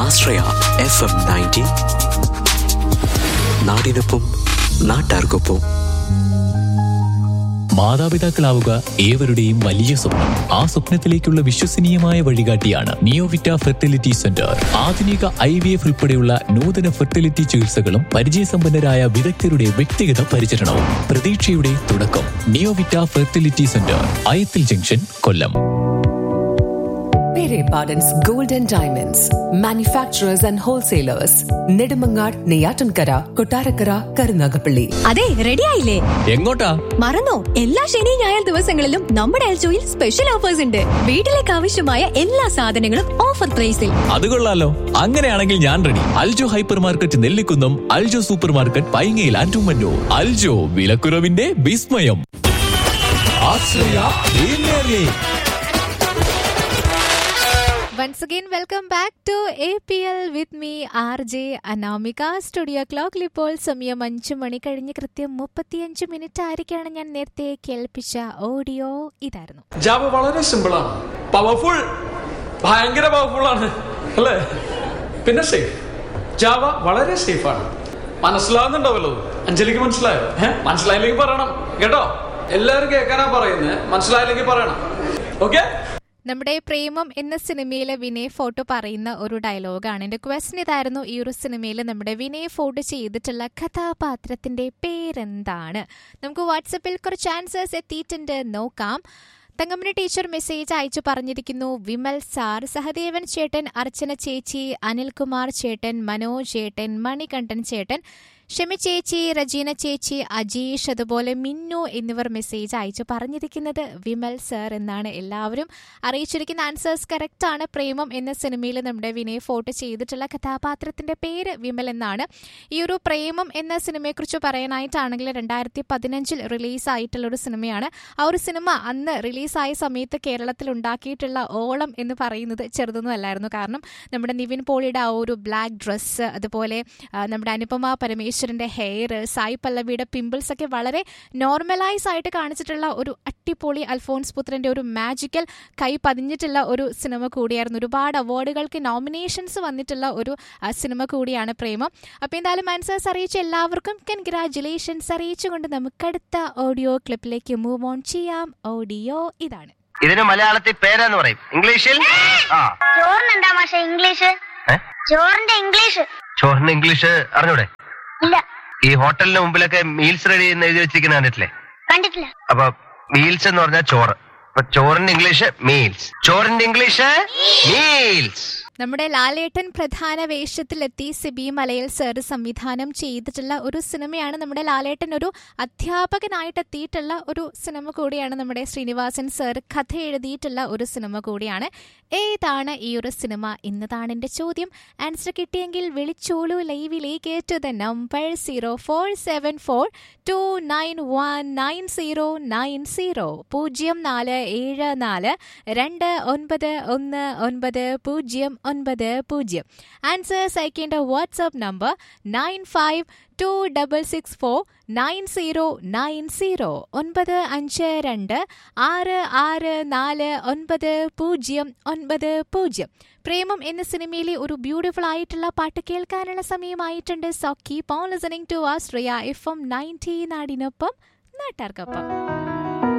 ആശ്രയ F M ninety നാടിനൊപ്പം നാട്ടാർക്കൊപ്പം മാതാപിതാക്കളാവുക ഏവരുടെയും വലിയ സ്വപ്നം ആ സ്വപ്നത്തിലേക്കുള്ള വിശ്വസനീയമായ വഴികാട്ടിയാണ് നിയോവിറ്റ ഫെർട്ടിലിറ്റി സെന്റർ ആധുനിക ഐ വി എഫ് ഉൾപ്പെടെയുള്ള നൂതന ഫെർട്ടിലിറ്റി ചികിത്സകളും പരിചയസമ്പന്നരായ വിദഗ്ധരുടെ വ്യക്തിഗത പരിചരണവും പ്രതീക്ഷയുടെ തുടക്കം Neovita fertility centre Ayathil junction Kollam Pere Pardon's Gold and Diamonds, manufacturers and wholesalers, Nedimangar, Neyatankara, Kotarakara, Karunagapalli. അതെ റെഡി ആയില്ലേ എങ്ങോട്ടാ മറന്നോ എല്ലാ ശനി ഞായർ ദിവസങ്ങളിലും നമ്മുടെ എൽജോയിൽ സ്പെഷ്യൽ ഓഫേഴ്സ് ഉണ്ട് വീട്ടിലേക്ക് ആവശ്യമായ എല്ലാ സാധനങ്ങളും ഓഫർ പ്രൈസിൽ അത് കൊള്ളാലോ അങ്ങനെയാണെങ്കിൽ ഞാൻ ready Aljo hypermarket Nellikunnam Aljo supermarket പൈങ്ങയിൽ ആൻഡുമന്നൂർ അൽജോ വിലക്കുറവിന്റെ വിസ്മയം Ashraya premier league Once again, welcome back to APL with me, RJ Anamika studio ക്ലോക്കിൽ ഇപ്പോൾ സമയം അഞ്ചു മണി കഴിഞ്ഞ് കൃത്യം മുപ്പത്തിയഞ്ച് മിനിറ്റ് ആയിരിക്കാണ് ഞാൻ നേരത്തെ കേൾപ്പിച്ച ഓഡിയോ ഇതായിരുന്നു ജാവ വളരെ സിമ്പിളാണ് പവർഫുൾ ഭയങ്കര പവർഫുൾ ആണ് അല്ലേ പിന്നെ സേഫ് ജാവ വളരെ സേഫ് ആണ് മനസ്സിലാവുന്നുണ്ടാവല്ലോ അഞ്ജലിക്ക് മനസ്സിലായോ ഏഹ് മനസ്സിലായില്ലെങ്കിൽ പറയണം കേട്ടോ എല്ലാവരും കേൾക്കാനാ പറയുന്നത് മനസ്സിലായില്ലെങ്കിൽ പറയണം ഓക്കെ നമ്മുടെ പ്രേമം എന്ന സിനിമയിലെ വിനയ് ഫോട്ടോ പറയുന്ന ഒരു ഡയലോഗാണ് എൻ്റെ ക്വസ്റ്റൻ ഇതായിരുന്നു ഈ ഒരു സിനിമയിൽ നമ്മുടെ വിനയ് ഫോട്ടോ ചെയ്തിട്ടുള്ള കഥാപാത്രത്തിന്റെ പേരെന്താണ് നമുക്ക് വാട്സപ്പിൽ കുറച്ച് ആൻസേഴ്സ് എത്തിയിട്ടുണ്ട് നോക്കാം തങ്കമ്മണി ടീച്ചർ മെസ്സേജ് അയച്ചു പറഞ്ഞിരിക്കുന്നു വിമൽ സാർ സഹദേവൻ ചേട്ടൻ അർച്ചന ചേച്ചി അനിൽകുമാർ ചേട്ടൻ മനോജ് ചേട്ടൻ മണികണ്ഠൻ ചേട്ടൻ ഷെമി ചേച്ചി റജീന ചേച്ചി അജീഷ് അതുപോലെ മിന്നു എന്നിവർ മെസ്സേജ് അയച്ചു പറഞ്ഞിരിക്കുന്നത് വിമൽ സർ എന്നാണ് എല്ലാവരും അറിയിച്ചിരിക്കുന്ന ആൻസേഴ്സ് കറക്റ്റ് ആണ് പ്രേമം എന്ന സിനിമയിൽ നമ്മുടെ വിനയ് ഫോട്ടോ ചെയ്തിട്ടുള്ള കഥാപാത്രത്തിന്റെ പേര് വിമൽ എന്നാണ് ഈ ഒരു പ്രേമം എന്ന സിനിമയെക്കുറിച്ച് പറയാനായിട്ടാണെങ്കിൽ രണ്ടായിരത്തി പതിനഞ്ചിൽ റിലീസായിട്ടുള്ള ഒരു സിനിമയാണ് ആ ഒരു സിനിമ അന്ന് റിലീസായ സമയത്ത് കേരളത്തിൽ ഉണ്ടാക്കിയിട്ടുള്ള ഓളം എന്ന് പറയുന്നത് ചെറുതൊന്നും അല്ലായിരുന്നു കാരണം നമ്മുടെ നിവിൻ പോളിയുടെ ആ ഒരു ബ്ലാക്ക് ഡ്രസ്സ് അതുപോലെ ആ, നമ്മുടെ അനുപമ പരമേശ്വരന്റെ ഹെയർ സായി പല്ലവിയുടെ പിമ്പിൾസ് ഒക്കെ വളരെ നോർമലൈസ് ആയിട്ട് കാണിച്ചിട്ടുള്ള ഒരു അട്ടിപ്പൊളി അൽഫോൺസ് പുത്രന്റെ ഒരു മാജിക്കൽ കൈ പതിഞ്ഞിട്ടുള്ള ഒരു സിനിമ കൂടിയായിരുന്നു ഒരുപാട് അവാർഡുകൾക്ക് നോമിനേഷൻസ് വന്നിട്ടുള്ള ഒരു ആ, സിനിമ കൂടിയാണ് പ്രേമം അപ്പോൾ എന്തായാലും ആൻസേഴ്സ് അറിയിച്ച എല്ലാവർക്കും കൺഗ്രാറ്റുലേഷൻസ് അറിയിച്ചുകൊണ്ട് നമുക്കടുത്ത ഓഡിയോ ക്ലിപ്പിലേക്ക് മൂവ് ഓൺ ചെയ്യാം ഓഡിയോ ഇതാണ് ഇതിന് മലയാളത്തിൽ പേരെന്ന് പറയും ഇംഗ്ലീഷിൽ ആ ചോറിന് എന്താ മാഷെ ഇംഗ്ലീഷ് ഏ? ചോറിന്റെ ഇംഗ്ലീഷ് ചോറിന് ഇംഗ്ലീഷ് അറിഞ്ഞൂടെ ഇല്ല ഈ ഹോട്ടലിന് മുമ്പിലൊക്കെ മീൽസ് റെഡി എന്ന് എഴുതി വെച്ചിരിക്കുന്ന കണ്ടിട്ടില്ലേ കണ്ടിട്ടില്ല അപ്പൊ മീൽസ് എന്ന് പറഞ്ഞാൽ ചോറ് അപ്പൊ ചോറിന്റെ ഇംഗ്ലീഷ് മീൽസ് ചോറിന്റെ ഇംഗ്ലീഷ് മീൽസ് നമ്മുടെ ലാലേട്ടൻ പ്രധാന വേഷത്തിലെത്തി സിബി മലയിൽ സർ സംവിധാനം ചെയ്തിട്ടുള്ള ഒരു സിനിമയാണ് നമ്മുടെ ലാലേട്ടൻ ഒരു അധ്യാപകനായിട്ട് എത്തിയിട്ടുള്ള ഒരു സിനിമ കൂടിയാണ് നമ്മുടെ ശ്രീനിവാസൻ സർ കഥ എഴുതിയിട്ടുള്ള ഒരു സിനിമ കൂടിയാണ് ഏതാണ് ഈ ഒരു സിനിമ എന്നതാണ് എൻ്റെ ചോദ്യം ആൻസർ കിട്ടിയെങ്കിൽ വിളിച്ചോളൂ ലൈവിലേക്ക് to the number zero four seven four two nine one nine zero nine zero പൂജ്യം നാല് ഏഴ് നാല് രണ്ട് ഒൻപത് ഒന്ന് ഒൻപത് പൂജ്യം ഒൻപത് പൂജ്യം ആൻസേഴ്സ് അയക്കേണ്ട WhatsApp number nine five two double six four nine zero nine zero ഒൻപത് അഞ്ച് രണ്ട് ആറ് ആറ് നാല് ഒൻപത് പൂജ്യം ഒൻപത് പൂജ്യം പ്രേമം എന്ന സിനിമയിലെ ഒരു ബ്യൂട്ടിഫുൾ ആയിട്ടുള്ള പാട്ട് കേൾക്കാനുള്ള സമയമായിട്ടുണ്ട് so keep on listening to Austria F M ninety നാടിനൊപ്പം നാട്ടാർക്കൊപ്പം